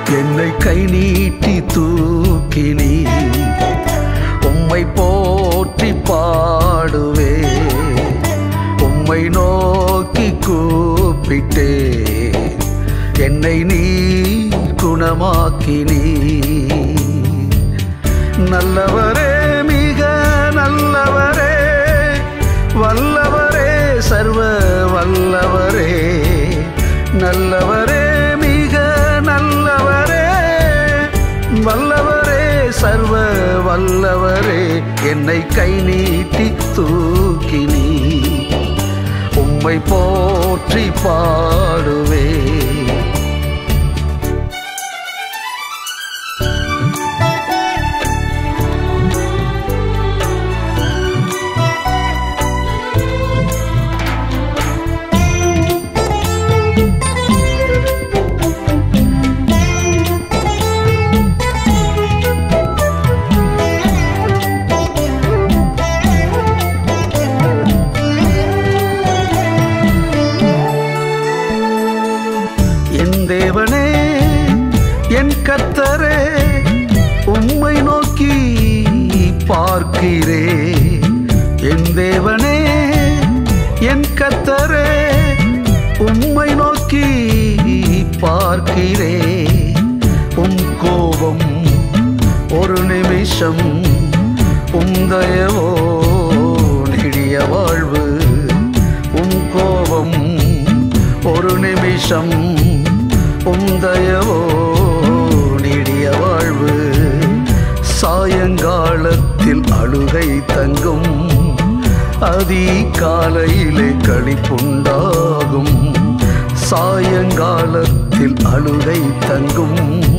என்னை கை நீட்டி தூக்கினி உம்மை போற்றி பாடுவே உம்மை நோக்கி கூப்பிட்டே என்னை நீ குணமாக்கினி நல்லவரே மிக நல்லவரே வல்லவரே சர்வ வல்லவரே நல்லவரே மிக நல்லவரே வல்லவரே சர்வ வல்லவரே என்னை கை நீட்டி தூக்கினி உம்மை போற்றி பாடுவே என் தேவனே என் கர்த்தரே உம்மை நோக்கி பார்க்கிறே என் தேவனே என் கர்த்தரே உம்மை நோக்கி பார்க்கிறே உம் கோபம் ஒரு நிமிஷம் உம் தயவோ நெடிய வாழ்வு உம் கோபம் ஒரு நிமிஷம் உம் தயவோ நீடிய வாழ்வு சாயங்காலத்தில் அழுகை தங்கும் அதிகாலையிலே களிப்புண்டாகும் சாயங்காலத்தில் அழுகை தங்கும்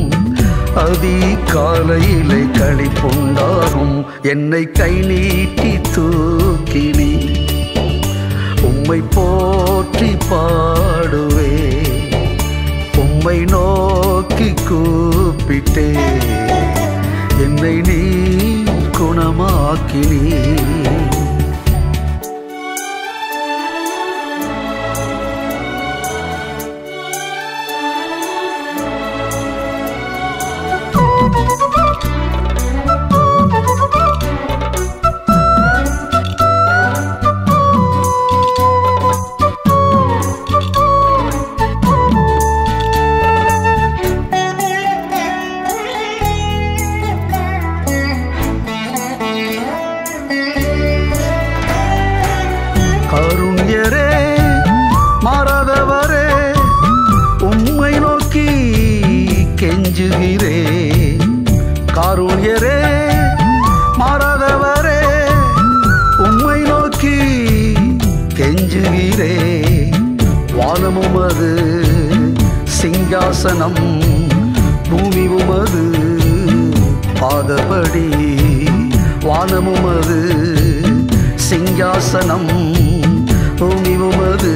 அதிகாலையிலே களிப்புண்டாகும் என்னை கை நீட்டி தூக்கினி உம்மை போற்றி பாடுவே உம்மை நோக்கி கூப்பிட்டே என்னை நீ குணமாக்கினீ கருண்யரே மாறாதவரே உம்மை நோக்கி கெஞ்சுகிறே காருண்யரே மாறாதவரே உம்மை நோக்கி கெஞ்சுகிறே வானமும் அது சிங்காசனம் பூமி உமது பாதபடி வானமும் அது சிங்காசனம் பூமி உமது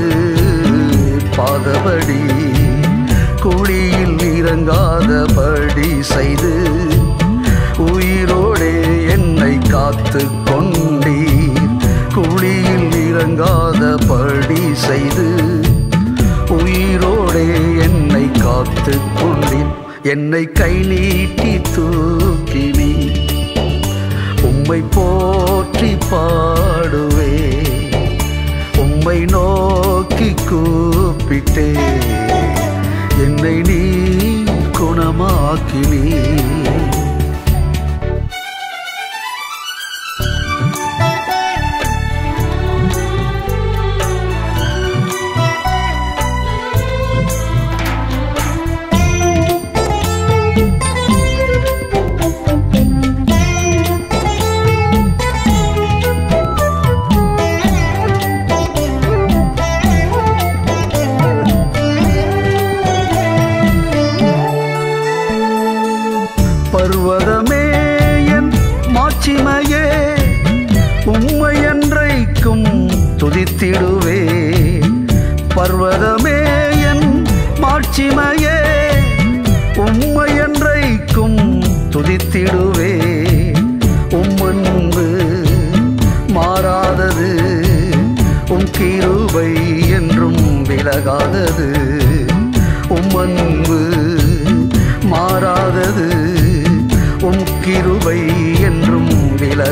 பாதபடி குழியில் இறங்காதபடி செய்து உயிரோடே என்னை காத்து கொண்டீர் குழியில் இறங்காதபடி செய்து உயிரோடே என்னை காத்து கொண்டீர் என்னை கை நீட்டி தூக்கினீ உம்மை போற்றி பாடுவே உம்மை நோக்கி கூப்பிட்டே என்னை நீ குணமாக்கினீ பர்வதமே என் மாட்சிமையே உம்மை என்றைக்கும் துதித்திடுவே பர்வதமே என் மாட்சிமையே உம்மை என்றைக்கும் துதித்திடுவே உம்மன்பு மாறாதது உம் கிருபை என்றும் விலகாதது உம்மன்பு மா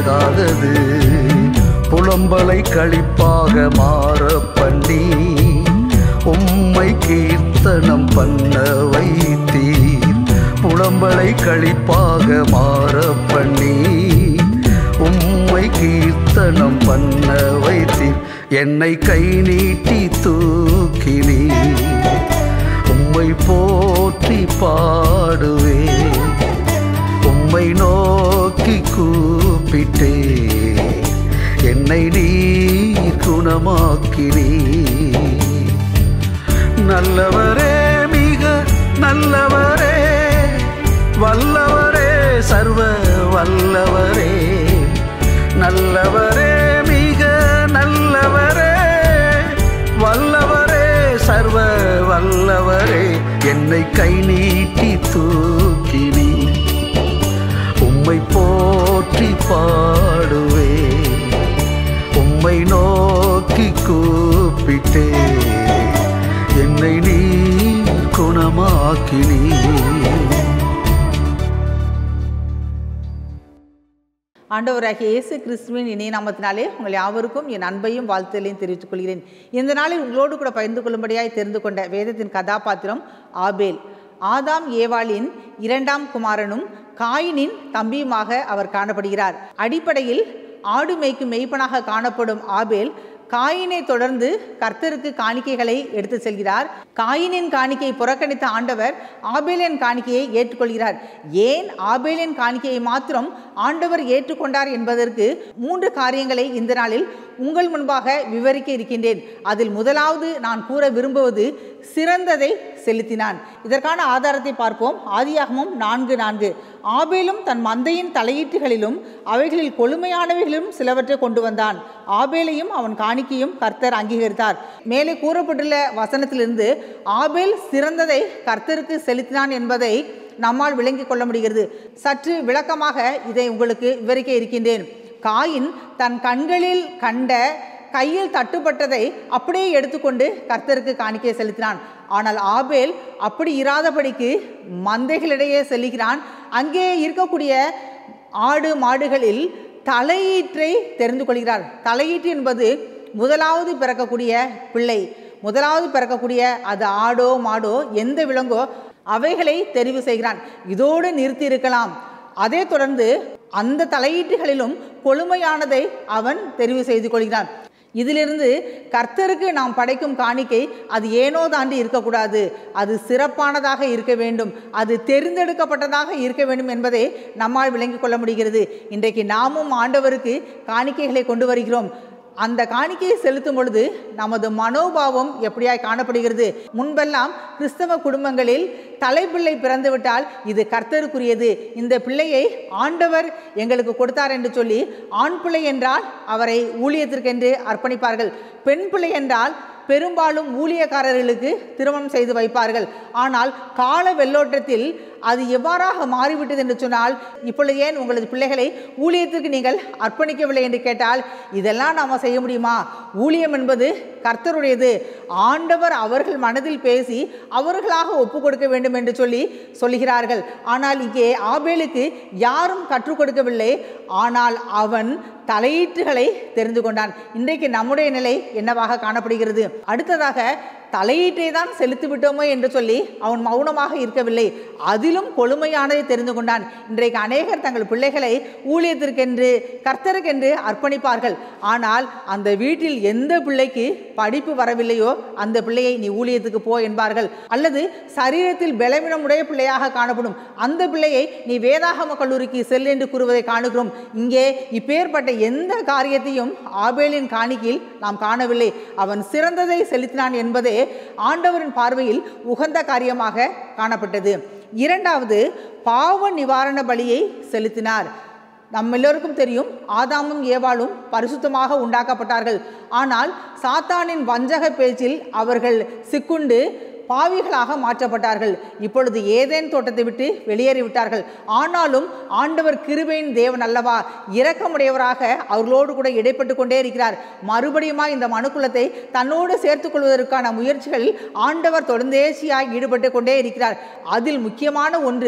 ஆகாதது புலம்பலை கழிப்பாக மாற பண்ணி உம்மை கீர்த்தனம் பண்ண வைத்தீர் புலம்பலை கழிப்பாக மாற பண்ணி உம்மை கீர்த்தனம் பண்ண வைத்தீர் என்னை கை நீட்டி தூக்கினீர் உம்மை போற்றி பாடுவேன் உம்மை நோக்கி கூப்பிட்டே என்னை நீ குணமாக்கினீ நல்லவரே மிக நல்லவரே வல்லவரே சர்வ வல்லவரே நல்லவரே மிக நல்லவரே வல்லவரே சர்வ வல்லவரே என்னை கை நீட்டி தூக்கினீ உம்மை போற்றி பாடுவே உம்மை நோக்கி கூப்பிட்டே என்னை நீ குணமாக்கினீ ஆண்டவராகிய இயேசு கிறிஸ்துவின் இணைய நாமத்தினாலே உங்கள் யாவருக்கும் என் அன்பையும் வாழ்த்துதலையும் தெரிவித்துக் கொள்கிறேன் இந்த நாளில் உங்களோடு கூட பகிர்ந்து கொள்ளும்படியாய் தெரிந்து கொண்ட வேதத்தின் கதாபாத்திரம் ஆபேல் ஆதாம் ஏவாளின் இரண்டாம் குமாரனும் காயினின் தம்பியுமாக அவர் காணப்படுகிறார் அடிப்படையில் ஆடு மேய்க்கும் மெய்ப்பனாக காணப்படும் ஆபேல் காயினை தொடர்ந்து கர்த்தருக்கு காணிக்கைகளை எடுத்து செல்கிறார் காயினின் காணிக்கையை புறக்கணித்த ஆண்டவர் ஆபேலின் காணிக்கையை ஏற்றுக்கொள்கிறார் ஏன் ஆபேலின் காணிக்கையை மாத்திரம் ஆண்டவர் ஏற்றுக்கொண்டார் என்பதற்கு மூன்று காரியங்களை இந்த நாளில் உங்கள் முன்பாக விவரிக்க இருக்கின்றேன் அதில் முதலாவது நான் கூற விரும்புவது சிறந்ததை செலுத்தினான் இதற்கான ஆதாரத்தை பார்ப்போம் ஆதியாகமும் நான்கு நான்கு ஆபேலும் தன் மந்தையின் தலையீட்டுகளிலும் அவைகளில் கொழுமையானவைகளிலும் சிலவற்றை கொண்டு வந்தான் ஆபேலையும் அவன் காணிக்கையும் கர்த்தர் அங்கீகரித்தார் மேலே கூறப்பட்டுள்ள வசனத்திலிருந்து ஆபேல் சிறந்ததை கர்த்தருக்கு செலுத்தினான் என்பதை நம்மால் விளங்கிக் கொள்ள முடிகிறது சற்று விளக்கமாக இதை உங்களுக்கு விவரிக்க இருக்கின்றேன் காயின் தன் கண்களில் கண்ட கையில் தட்டுப்பட்டதை அப்படியே எடுத்துக்கொண்டு கர்த்தருக்கு காணிக்கை செலுத்தினான் ஆனால் ஆபேல் அப்படி இராதபடிக்கு மந்தைகளிடையே செல்லுகிறான் அங்கே இருக்கக்கூடிய ஆடு மாடுகளில் தலையீற்றை தெரிந்து கொள்கிறார் தலையீற்று என்பது முதலாவது பிறக்கக்கூடிய பிள்ளை முதலாவது பிறக்கக்கூடிய அது ஆடோ மாடோ எந்த விலங்கோ அவைகளை தெரிவு செய்கிறான் இதோடு நிறுத்தி இருக்கலாம் அதே தொடர்ந்து அந்த தலையீட்டுகளிலும் கொழுமையானதை அவன் தெரிவு செய்து கொள்கிறான் இதிலிருந்து கர்த்தருக்கு நாம் படைக்கும் காணிக்கை அது ஏனோ தாண்டி இருக்கக்கூடாது அது சிறப்பானதாக இருக்க வேண்டும் அது தெரிந்தெடுக்கப்பட்டதாக இருக்க வேண்டும் என்பதை நம்மால் விளங்கிக் கொள்ள முடிகிறது இன்றைக்கு நாமும் ஆண்டவருக்கு காணிக்கைகளை கொண்டு வருகிறோம் அந்த காணிக்கையை செலுத்தும் பொழுது நமது மனோபாவம் எப்படியாய் காணப்படுகிறது முன்பெல்லாம் கிறிஸ்தவ குடும்பங்களில் தலைப்பிள்ளை பிறந்துவிட்டால் இது கர்த்தருக்குரியது இந்த பிள்ளையை ஆண்டவர் எங்களுக்கு கொடுத்தார் என்று சொல்லி ஆண் பிள்ளை என்றால் அவரை ஊழியத்திற்கென்று அர்ப்பணிப்பார்கள் பெண் பிள்ளை என்றால் பெரும்பாலும் ஊழியக்காரர்களுக்கு திருமணம் செய்து வைப்பார்கள் ஆனால் கால வெள்ளோட்டத்தில் அது எவ்வாறாக மாறிவிட்டது என்று சொன்னால் இப்பொழுது ஏன் உங்களது பிள்ளைகளை ஊழியத்திற்கு நீங்கள் அர்ப்பணிக்கவில்லை என்று கேட்டால் இதெல்லாம் நாம் செய்ய முடியுமா ஊழியம் என்பது கர்த்தருடையது ஆண்டவர் அவர்கள் மனதில் பேசி அவர்களாக ஒப்பு கொடுக்க வேண்டும் என்று சொல்லி சொல்கிறார்கள் ஆனால் இங்கே ஆபேலுக்கு யாரும் கற்றுக் கொடுக்கவில்லை ஆனால் அவன் தலையீட்டுகளை தெரிந்து கொண்டான் இன்றைக்கு நம்முடைய நிலை என்னவாக காணப்படுகிறது அடுத்ததாக தலையீட்டை தான் செலுத்தி விட்டோமோ என்று சொல்லி அவன் மௌனமாக இருக்கவில்லை அதிலும் கொழுமையானதை தெரிந்து கொண்டான் இன்றைக்கு அநேகர் தங்கள் பிள்ளைகளை ஊழியத்திற்கென்று கர்த்தருக்கென்று அர்ப்பணிப்பார்கள் ஆனால் அந்த வீட்டில் எந்த பிள்ளைக்கு படிப்பு வரவில்லையோ அந்த பிள்ளையை நீ ஊழியத்துக்கு போ என்பார்கள் அல்லது சரீரத்தில் பலவீனமுடைய பிள்ளையாக காணப்படும் அந்த பிள்ளையை நீ வேதாகம கல்லூரிக்கு செல் என்று கூறுவதை காணுகிறோம் இங்கே இப்பேற்பட்ட எந்த காரியத்தையும் ஆபேலின் காணிக்கையில் நாம் காணவில்லை அவன் சிறந்ததை செலுத்தினான் என்பதே ஆண்டவரின் பார்வையில் உகந்த காரியமாக காணப்பட்டது இரண்டாவது பாவ நிவாரண பலியை செலுத்தினார் நம்ம எல்லோருக்கும் தெரியும் ஆதாமும் ஏவாளும் பரிசுத்தமாக உண்டாக்கப்பட்டார்கள் ஆனால் சாத்தானின் வஞ்சக பேச்சில் அவர்கள் சிக்குண்டு பாவிகளாக மாற்றப்பட்டார்கள் இப்பொழுது ஏதேன் தோட்டத்தை விட்டு வெளியேறிவிட்டார்கள் ஆனாலும் ஆண்டவர் கிருபையின் தேவன் அல்லவா இரக்கமுடையவராக அவர்களோடு கூட இடைப்பட்டு கொண்டே இருக்கிறார் மறுபடியுமா இந்த மனுக்குலத்தை தன்னோடு சேர்த்துக் கொள்வதற்கான முயற்சிகளில் ஆண்டவர் தொடர்ந்தேசியாக ஈடுபட்டு கொண்டே இருக்கிறார் அதில் முக்கியமான ஒன்று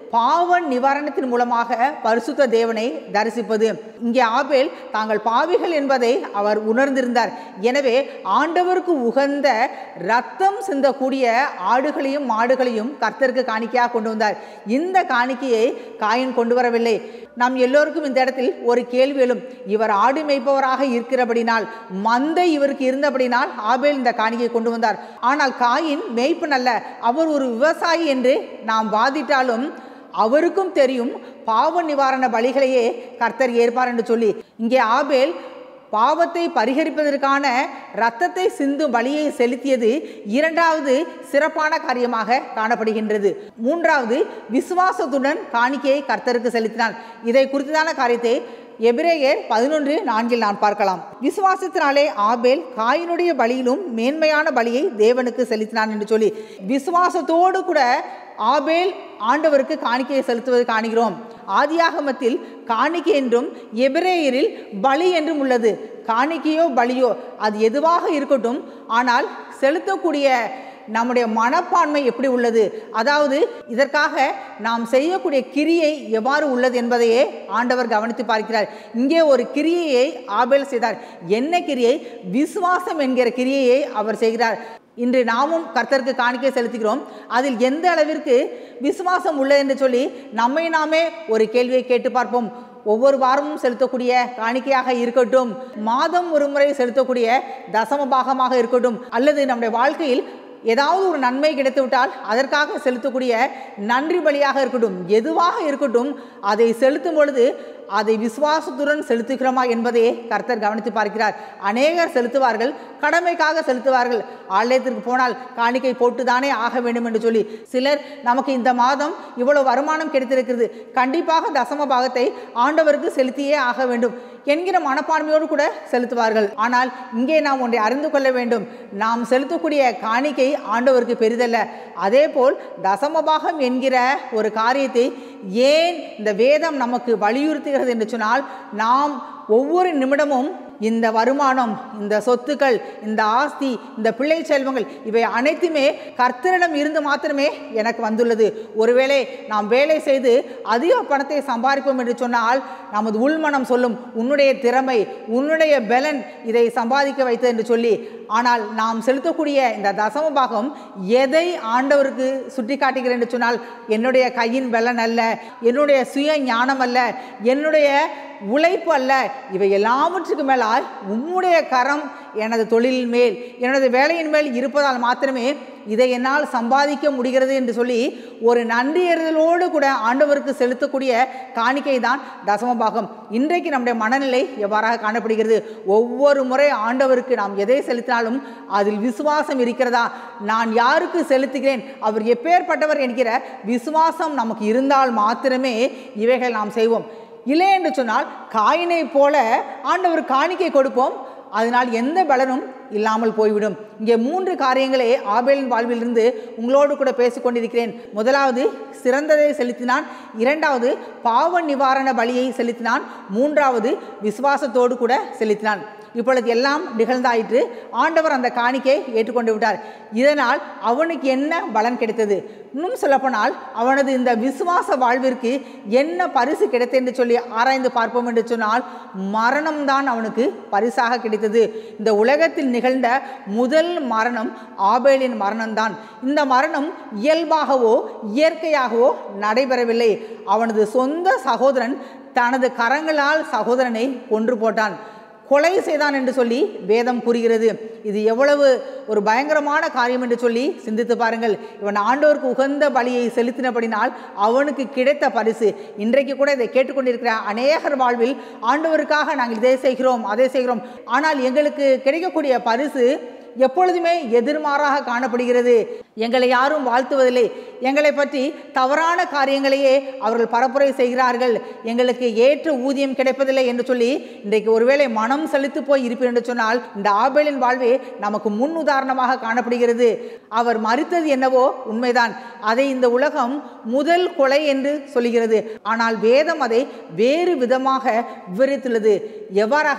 பாவ நிவாரணத்தின் மூலமாக பரிசுத்த தேவனை தரிசிப்பது இங்கே ஆபேல் தாங்கள் பாவிகள் என்பதை அவர் உணர்ந்திருந்தார் எனவே ஆண்டவருக்கு உகந்த ரத்தம் சிந்தக்கூடிய ஆடுகளையும் மாடுகளையும் கர்த்தருக்கு காணிக்கையாக கொண்டு வந்தார் இந்த காணிக்கையை காயின் கொண்டு வரவில்லை நாம் எல்லோருக்கும் இந்த இடத்தில் ஒரு கேள்வி எழும் இவர் ஆடு மேய்ப்பவராக இருக்கிறபடினால் மந்தை இவருக்கு இருந்தபடினால் ஆபேல் இந்த காணிக்கையை கொண்டு வந்தார் ஆனால் காயின் மேய்ப்பன் அல்ல அவர் ஒரு விவசாயி என்று நாம் வாதிட்டாலும் அவருக்கும் தெரியும் பாவ நிவாரண பலிகளையே கர்த்தர் ஏற்பார் என்று சொல்லி இங்கே ஆபேல் பாவத்தை பரிகரிப்பதற்கான இரத்தத்தை சிந்தும் பலியை செலுத்தியது இரண்டாவது சிறப்பான காரியமாக காணப்படுகின்றது மூன்றாவது விசுவாசத்துடன் காணிக்கையை கர்த்தருக்கு செலுத்தினான் இதை குறித்ததான காரியத்தை எபிரேயர் பதினொன்று நான்கில் நான் பார்க்கலாம் விசுவாசத்தினாலே ஆபேல் காயினுடைய பலியிலும் மேன்மையான பலியை தேவனுக்கு செலுத்தினான் என்று சொல்லி விசுவாசத்தோடு கூட ஆபேல் ஆண்டவருக்கு காணிக்கையை செலுத்துவது காணுகிறோம் ஆதியாகமத்தில் காணிக்கை என்றும் எபிரேயரில் பலி என்றும் உள்ளது காணிக்கையோ பலியோ அது எதுவாக இருக்கட்டும் ஆனால் செலுத்தக்கூடிய நம்முடைய மனப்பான்மை எப்படி உள்ளது அதாவது இதற்காக நாம் செய்யக்கூடிய கிரியை எவ்வாறு உள்ளது என்பதையே ஆண்டவர் கவனித்து பார்க்கிறார் இங்கே ஒரு கிரியையை ஆபேல் செய்தார் என்ன கிரியை விசுவாசம் என்கிற கிரியையை அவர் செய்கிறார் இன்று நாமும் கர்த்தருக்கு காணிக்கை செலுத்துகிறோம் அதில் எந்த அளவிற்கு விசுவாசம் உள்ளது என்று சொல்லி நம்மை நாமே ஒரு கேள்வியை கேட்டு பார்ப்போம் ஒவ்வொரு வாரமும் செலுத்தக்கூடிய காணிக்கையாக இருக்கட்டும் மாதம் ஒரு முறை செலுத்தக்கூடிய தசம பாகமாக இருக்கட்டும் அல்லது நம்முடைய வாழ்க்கையில் ஏதாவது ஒரு நன்மை கிடைத்துவிட்டால் அதற்காக செலுத்தக்கூடிய நன்றி பலியாக இருக்கட்டும் எதுவாக இருக்கட்டும் அதை செலுத்தும் பொழுது அதை விசுவாசத்துடன் செலுத்துகிறோமா என்பதையே கர்த்தர் கவனித்து பார்க்கிறார் அநேகர் செலுத்துவார்கள் கடமைக்காக செலுத்துவார்கள் ஆலயத்திற்கு போனால் காணிக்கை போட்டுதானே ஆக வேண்டும் என்று சொல்லி சிலர் நமக்கு இந்த மாதம் இவ்வளவு வருமானம் கிடைத்திருக்கிறது கண்டிப்பாக தசம பாகத்தை ஆண்டவருக்கு செலுத்தியே ஆக வேண்டும் என்கிற மனப்பான்மையோடு கூட செலுத்துவார்கள் ஆனால் இங்கே நாம் ஒன்றை அறிந்து கொள்ள வேண்டும் நாம் செலுத்தக்கூடிய காணிக்கை ஆண்டவருக்கு பெரிதல்ல அதேபோல் தசமபாகம் என்கிற ஒரு காரியத்தை ஏன் இந்த வேதம் நமக்கு வலியுறுத்துகிறது என்று சொன்னால் நாம் ஒவ்வொரு நிமிடமும் இந்த வருமானம் இந்த சொத்துக்கள் இந்த ஆஸ்தி இந்த பிள்ளை செல்வங்கள் இவை அனைத்துமே கர்த்தரிடம் இருந்து மாத்திரமே எனக்கு வந்துள்ளது ஒருவேளை நாம் வேலை செய்து அதிக பணத்தை சம்பாதிப்போம் என்று சொன்னால் நமது உள்மனம் சொல்லும் உன்னுடைய திறமை உன்னுடைய பலன் இதை சம்பாதிக்க வைத்தது என்று சொல்லி ஆனால் நாம் செலுத்தக்கூடிய இந்த தசம பாகம் எதை ஆண்டவருக்கு சுட்டி காட்டுகிறேன் என்று சொன்னால் என்னுடைய கையின் பலன் அல்ல என்னுடைய சுய ஞானம் அல்ல என்னுடைய உழைப்பு அல்ல இவை எல்லாவற்றுக்கு மேலால் உம்முடைய கரம் எனது தொழிலின் மேல் எனது வேலையின் மேல் இருப்பதால் மாத்திரமே இதை என்னால் சம்பாதிக்க முடிகிறது என்று சொல்லி ஒரு நன்றியறிதலோடு கூட ஆண்டவருக்கு செலுத்தக்கூடிய காணிக்கை தான் தசமபாகம் இன்றைக்கு நம்முடைய மனநிலை எவ்வாறாக காணப்படுகிறது ஒவ்வொரு முறை ஆண்டவருக்கு நாம் எதை செலுத்தினாலும் அதில் விசுவாசம் இருக்கிறதா நான் யாருக்கு செலுத்துகிறேன் அவர் எப்பேற்பட்டவர் என்கிற விசுவாசம் நமக்கு இருந்தால் மாத்திரமே இவைகள் நாம் செய்வோம் இல்லை என்று சொன்னால் காயினை போல ஆண்டவர் காணிக்கை கொடுப்போம் அதனால் எந்த பலனும் இல்லாமல் போய்விடும் இங்கே மூன்று காரியங்களே ஆபேலின் வாழ்விலிருந்து உங்களோடு கூட பேசிக்கொண்டிருக்கிறேன் முதலாவது சிறந்ததை செலுத்தினான் இரண்டாவது பாவ நிவாரண பலியை செலுத்தினான் மூன்றாவது விசுவாசத்தோடு கூட செலுத்தினான் இப்பொழுது எல்லாம் நிகழ்ந்தாயிற்று ஆண்டவர் அந்த காணிக்கையை ஏற்றுக்கொண்டு விட்டார் இதனால் அவனுக்கு என்ன பலன் கிடைத்தது இன்னும் சொல்லப்போனால் அவனது இந்த விசுவாச வாழ்விற்கு என்ன பரிசு கிடைத்தது என்று சொல்லி ஆராய்ந்து பார்ப்போம் என்று சொன்னால் மரணம்தான் அவனுக்கு பரிசாக கிடைத்தது இந்த உலகத்தில் நிகழ்ந்த முதல் மரணம் ஆபேலின் மரணம்தான் இந்த மரணம் இயல்பாகவோ இயற்கையாகவோ நடைபெறவில்லை அவனது சொந்த சகோதரன் தனது கரங்களால் சகோதரனை கொன்று போட்டான் கொலை செய்தான் என்று சொல்லி வேதம் கூறுகிறது இது எவ்வளவு ஒரு பயங்கரமான காரியம் என்று சொல்லி சிந்தித்து பாருங்கள் இவன் ஆண்டோருக்கு உகந்த பலியை செலுத்தினபடினால் அவனுக்கு கிடைத்த பரிசு இன்றைக்கு கூட இதை கேட்டுக்கொண்டிருக்கிற அநேகர் வாழ்வில் ஆண்டவருக்காக நாங்கள் இதை செய்கிறோம் அதை செய்கிறோம் ஆனால் எங்களுக்கு கிடைக்கக்கூடிய பரிசு எப்பொழுதுமே எதிர்மாறாக காணப்படுகிறது எங்களை யாரும் வாழ்த்துவதில்லை எங்களை பற்றி தவறான காரியங்களையே அவர்கள் பரப்புரை செய்கிறார்கள் எங்களுக்கு ஏற்ற ஊதியம் கிடைப்பதில்லை என்று சொல்லி இன்றைக்கு ஒருவேளை மனம் செலுத்து போய் இருப்பேன் என்று சொன்னால் இந்த ஆபேலின் வாழ்வே நமக்கு முன் உதாரணமாக காணப்படுகிறது அவர் மறுத்தது என்னவோ உண்மைதான் அதை இந்த உலகம் முதல் கொலை என்று சொல்கிறது ஆனால் வேதம் அதை வேறு விதமாக விவரித்துள்ளது எவ்வாறாக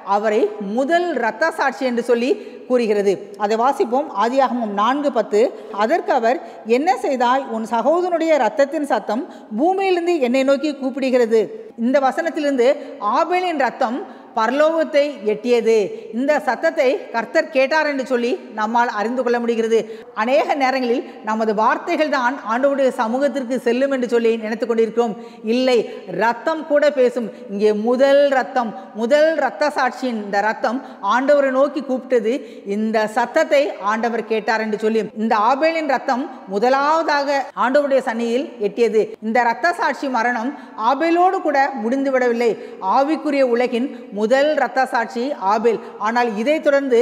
அவரை முதல் இரத்த சாட்சி என்று சொல்லி கூறுகிறது அதை வாசிப்போம் ஆதியாகமம் நான்கு பத்து அதற்கு அவர் என்ன செய்தாய் உன் சகோதரனுடைய இரத்தத்தின் சத்தம் பூமியிலிருந்து என்னை நோக்கி கூப்பிடுகிறது இந்த வசனத்திலிருந்து ஆபேலின் ரத்தம் பரலோகத்தை எட்டியது இந்த சத்தத்தை கர்த்தர் கேட்டார் என்று சொல்லி நம்மால் அறிந்து கொள்ள முடிகிறது அநேக நேரங்களில் நமது வார்த்தைகள் தான் ஆண்டவருடைய சமூகத்திற்கு செல்லும் என்று சொல்லி நினைத்து கொண்டிருக்கிறோம் இல்லை ரத்தம் கூட பேசும் இங்கே முதல் ரத்தம் முதல் ரத்த சாட்சியின் இந்த ரத்தம் ஆண்டவரை நோக்கி கூப்பிட்டது இந்த சத்தத்தை ஆண்டவர் கேட்டார் என்று சொல்லி இந்த ஆபேலின் ரத்தம் முதலாவதாக ஆண்டவருடைய சன்னியில் எட்டியது இந்த ரத்த சாட்சி மரணம் ஆபேலோடு கூட முடிந்து விடவில்லை ஆவிக்குரிய உலகின் முதல் இரத்த சாட்சி ஆபேல் ஆனால் இதைத் தொடர்ந்து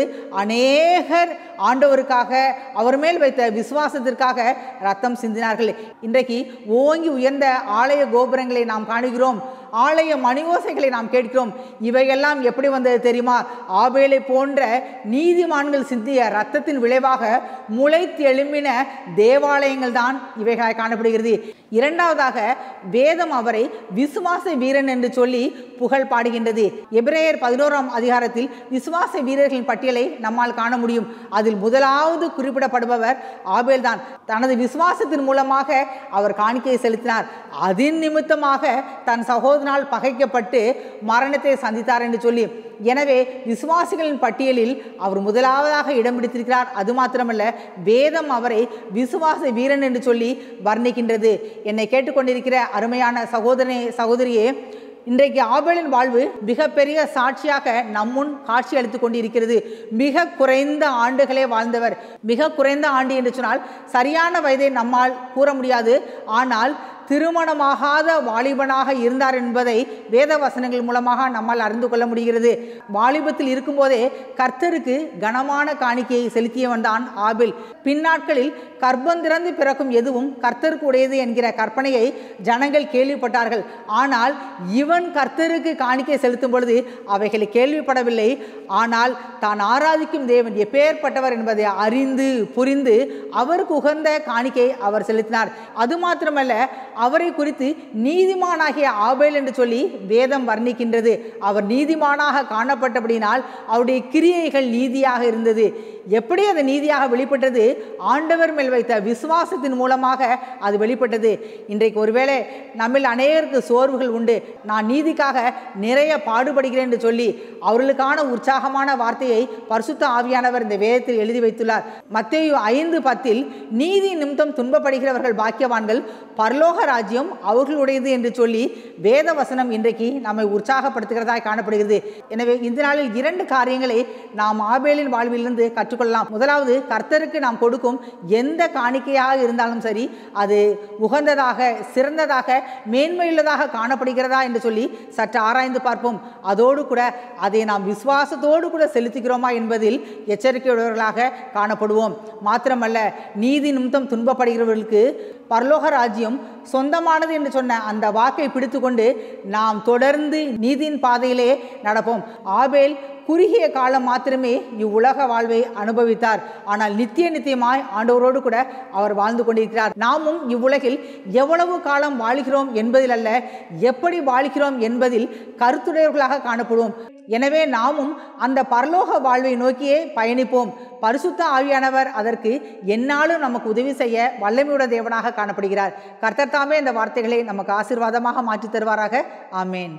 அநேகர் ஆண்டவருக்காக அவர் மேல் வைத்த விசுவாசத்திற்காக ரத்தம் சிந்தினார்கள் இன்றைக்கு ஓங்கி உயர்ந்த ஆலய கோபுரங்களை நாம் காணுகிறோம் ஆலய மணியோசைகளை நாம் கேட்கிறோம் இவையெல்லாம் எப்படி வந்தது தெரியுமா ஆபேலை போன்ற நீதிமான்கள் சிந்திய ரத்தத்தின் விளைவாக முளைத்து எழும்பின தேவாலயங்கள் தான் இவைகளாய் காணப்படுகிறது இரண்டாவதாக வேதம் அவரை விசுவாச வீரன் என்று சொல்லி புகழ் பாடுகின்றது எபிரேயர் பதினோராம் அதிகாரத்தில் விசுவாச வீரர்களின் பட்டியலை நம்மால் காண முடியும் அதில் முதலாவது குறிப்பிடப்படுபவர் ஆபேல் தான் தனது விசுவாசத்தின் மூலமாக அவர் காணிக்கையை செலுத்தினார் அதன் நிமித்தமாக தன் சகோதரனால் பகைக்கப்பட்டு மரணத்தை சந்தித்தார் என்று சொல்லி எனவே விசுவாசிகளின் பட்டியலில் அவர் முதலாவதாக இடம் பிடித்திருக்கிறார் அது மாத்திரமல்ல வேதம் அவரை விசுவாச வீரன் என்று சொல்லி வர்ணிக்கின்றது என்னை கேட்டுக்கொண்டிருக்கிற அருமையான சகோதரனே சகோதரியே இன்றைக்கு ஆபேலின் வாழ்வு மிகப்பெரிய சாட்சியாக நம்முன் காட்சி அளித்துக் கொண்டிருக்கிறது மிக குறைந்த ஆண்டுகளே வாழ்ந்தவர் மிக குறைந்த ஆண்டு என்று சொன்னால் சரியான வயதை நம்மால் கூற முடியாது ஆனால் திருமணமாகாத வாலிபனாக இருந்தார் என்பதை வேத வசனங்கள் மூலமாக நம்மால் அறிந்து கொள்ள முடிகிறது வாலிபத்தில் இருக்கும்போதே கர்த்தருக்கு கனமான காணிக்கையை செலுத்தியவன் தான் ஆபில் பின்னாட்களில் கர்ப்பந்திறந்து பிறக்கும் எதுவும் கர்த்தருக்கு உடையது என்கிற கற்பனையை ஜனங்கள் கேள்விப்பட்டார்கள் ஆனால் இவன் கர்த்தருக்கு காணிக்கை செலுத்தும் பொழுது அவைகளை கேள்விப்படவில்லை ஆனால் தான் ஆராதிக்கும் தேவன் எப்பேற்பட்டவர் என்பதை அறிந்து புரிந்து அவருக்கு உகந்த காணிக்கை அவர் செலுத்தினார் அது மாத்திரமல்ல அவரை குறித்து நீதிமானாகிய ஆபேல் என்று சொல்லி வேதம் வர்ணிக்கின்றது அவர் நீதிமானாக காணப்பட்டபடினால் அவருடைய கிரியைகள் நீதியாக இருந்தது எப்படி அது நீதியாக வெளிப்பட்டது ஆண்டவர் மேல் வைத்த விசுவாசத்தின் மூலமாக அது வெளிப்பட்டது இன்றைக்கு ஒருவேளை நம்மில் அநேகருக்கு சோர்வுகள் உண்டு நான் நீதிக்காக நிறைய பாடுபடுகிறேன் என்று சொல்லி அவர்களுக்கான உற்சாகமான வார்த்தையை பரிசுத்த ஆவியானவர் இந்த வேதத்தில் எழுதி வைத்துள்ளார் மத்தேயு ஐந்து பத்தில் நீதி நிமித்தம் துன்பப்படுகிறவர்கள் பாக்கியவான்கள் பரலோக ராஜ்யம் அவர்களுடையது என்று சொல்லி வேத வசனம் இன்றைக்கு நம்மை உற்சாகப்படுத்துகிறதாய் காணப்படுகிறது எனவே இந்த நாளில் இரண்டு காரியங்களை நாம் ஆபேலின் வாழ்விலிருந்து கற்றுக்கொள்ளலாம் முதலாவது கர்த்தருக்கு நாம் கொடுக்கும் எந்த காணிக்கையாக இருந்தாலும் சரி அது உகந்ததாக சிறந்ததாக மேன்மையுள்ளதாக காணப்படுகிறதா என்று சொல்லி சற்று ஆராய்ந்து பார்ப்போம் அதோடு கூட அதை நாம் விசுவாசத்தோடு கூட செலுத்துகிறோமா என்பதில் எச்சரிக்கையுடையவர்களாக காணப்படுவோம் மாத்திரமல்ல நீதி நிமித்தம் துன்பப்படுகிறவர்களுக்கு பரலோக ராஜ்யம் சொந்தமானது என்று சொன்ன அந்த வாக்கை பிடித்துக்கொண்டு நாம் தொடர்ந்து நீதியின் பாதையிலே நடப்போம் ஆபேல் குறுகிய காலம் மாத்திரமே இவ்வுலக வாழ்வை அனுபவித்தார் ஆனால் நித்திய நித்தியமாய் ஆண்டவரோடு கூட அவர் வாழ்ந்து கொண்டிருக்கிறார் நாமும் இவ்வுலகில் எவ்வளவு காலம் வாழ்கிறோம் என்பதில் அல்ல எப்படி வாழ்கிறோம் என்பதில் கருத்துடையவர்களாக காணப்படுவோம் எனவே நாமும் அந்த பரலோக வாழ்வை நோக்கியே பயணிப்போம் பரிசுத்த ஆவியானவர் அதற்கு என்னாலும் நமக்கு உதவி செய்ய வல்லமையுட தேவனாக காணப்படுகிறார் கர்த்தர் தாமே இந்த வார்த்தைகளை நமக்கு ஆசீர்வாதமாக மாற்றித் தருவாராக ஆமேன்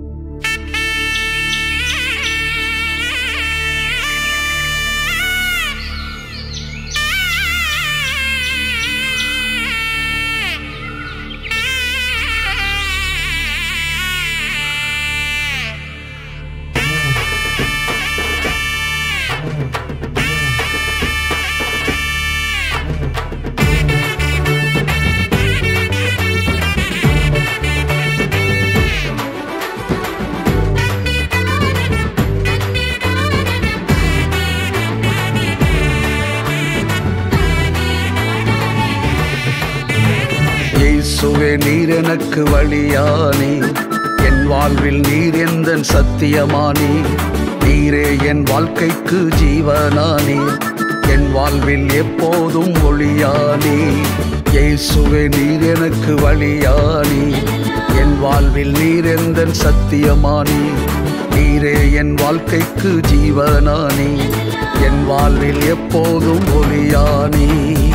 இயேசுவே நீர் எனக்கு வழியானே என் வாழ்வில் நீர் எந்த சத்தியமானே நீரே என் வாழ்க்கைக்கு ஜீவனானே என் வாழ்வில் எப்போதும் ஒளியானே இயேசுவே நீர் எனக்கு வழியானே என் வாழ்வில் நீர் எந்த சத்தியமானே நீரே என் வாழ்க்கைக்கு ஜீவனானி என் வாழ்வில் எப்போதும் ஒளியானி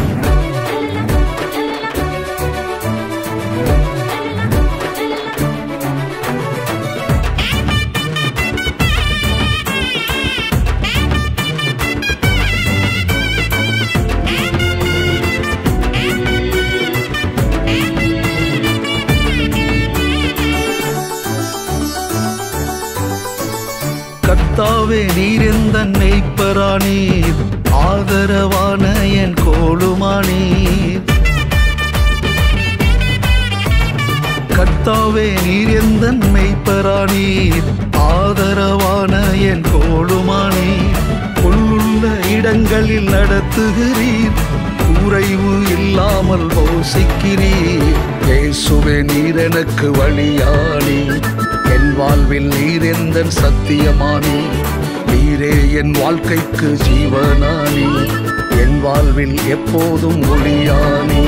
கர்த்தாவே நீர் எந்த மெய்ப்பரானீர் ஆதரவான என் கோளுமானீர் கர்த்தாவே நீர் எந்த மெய்ப்பரானீர் ஆதரவான என் கோளுமானீர் புல்லுள்ள இடங்களில் நடத்துகிறீர் குறைவு இல்லாமல் போசிக்கிறீர் இயேசுவே நீர் எனக்கு வழியானி என் வாழ்வில் நீர் எந்த சத்தியமானி நீரே என் வாழ்க்கைக்கு ஜீவனானி என் வாழ்வில் எப்போதும் ஒளியானி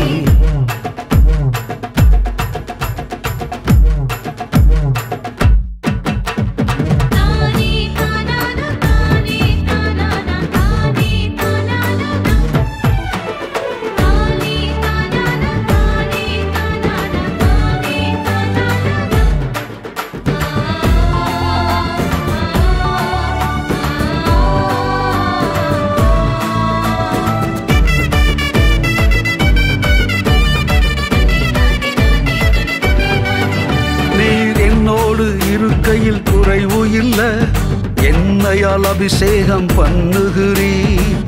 தானே தானான தானே தானான தானே தானான தானே தானான தானே தானான தானே நீர் என்னோடு இருக்கையில் குறைவு இல்ல என்னையால் அபிஷேகம் பண்ணுகிறீர்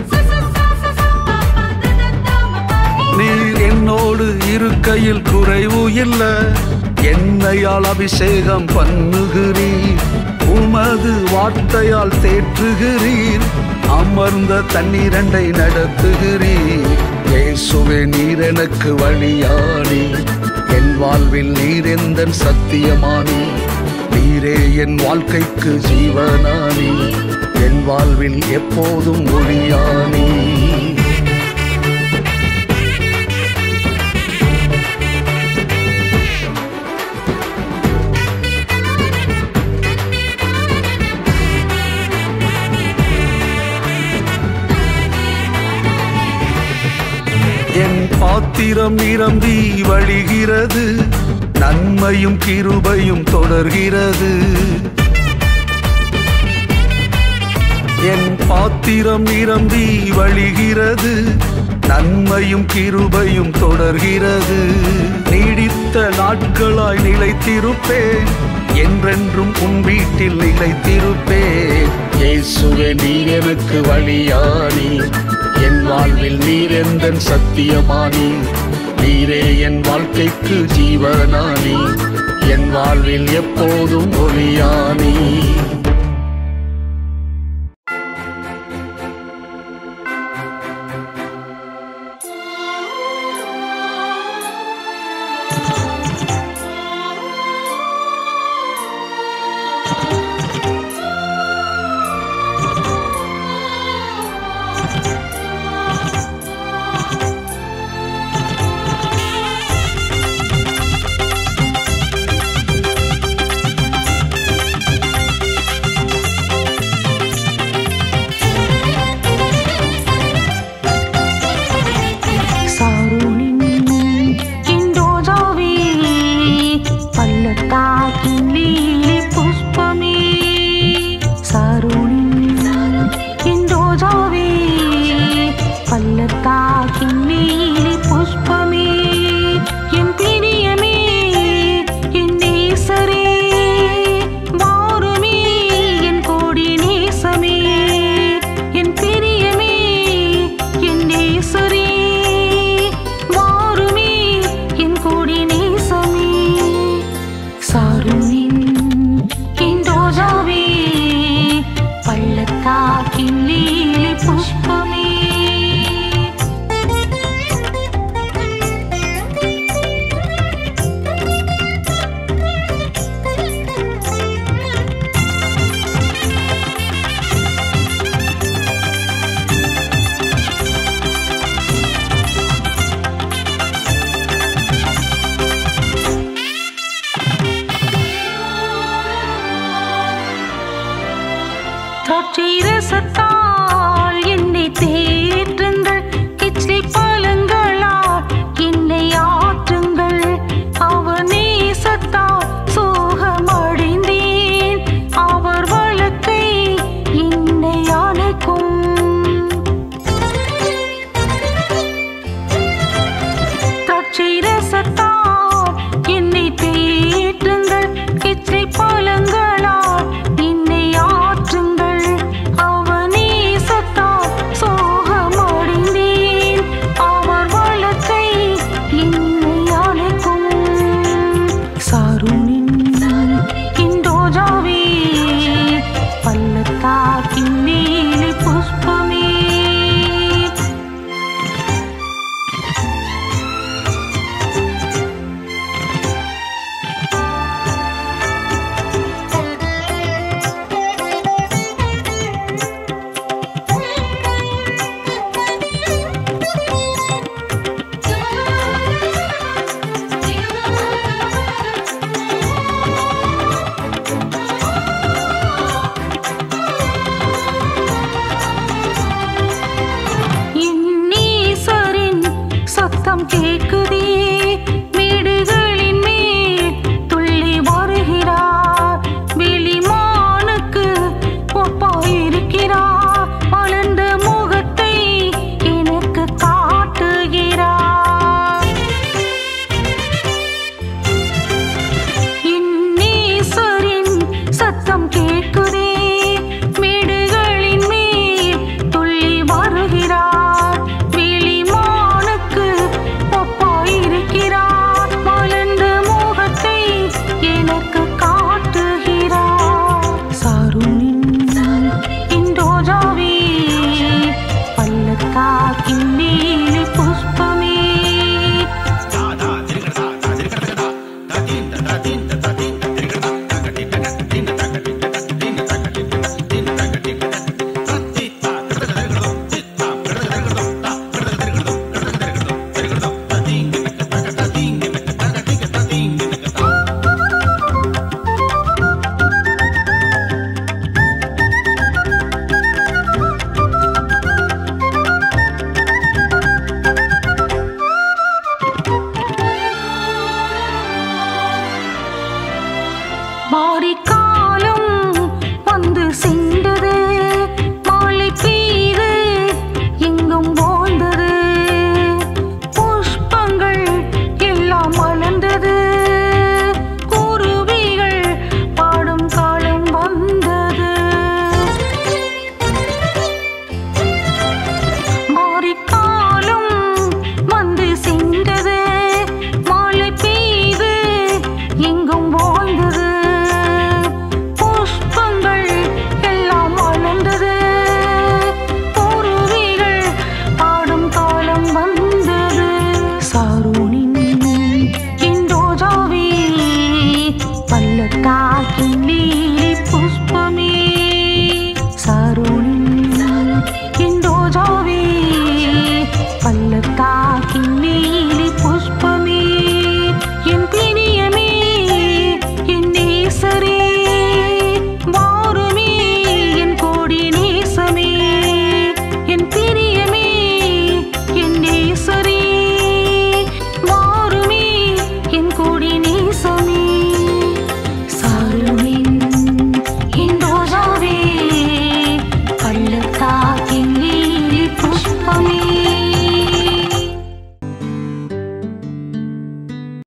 நீர் என்னோடு இருக்கையில் குறைவு இல்ல என்னையால் அபிஷேகம் பண்ணுகிறீர் உமது வார்த்தையால் தேற்றுகிறீர் அமர்ந்த தண்ணீரண்டை நடத்துகிறீர் இயேசுவே நீர் எனக்கு வழியானி என் வாழ்வில் நீர் எந்த சத்தியமானி நீரே என் வாழ்க்கைக்கு ஜீவனானி என் வாழ்வில் எப்போதும் ஒளியானி என் பாத்திரம் நிரம்பி வழிகிறது நன்மையும் கிருபையும் தொடர்கிறது என் பாத்திரம் நிரம்பி வழிகிறது நன்மையும் கிருபையும் தொடர்கிறது நீடித்த நாட்களாய் நிலைத்திருப்பேன் என்றென்றும் உன் வீட்டில் நிலைத்திருப்பேன் இயேசுவே நீர் எனக்கு வழியானி என் வாழ்வில் நீர் எந்த சத்தியமானி நீரே என் வாழ்க்கைக்கு ஜீவனானி என் வாழ்வில் எப்போதும் ஒளியானி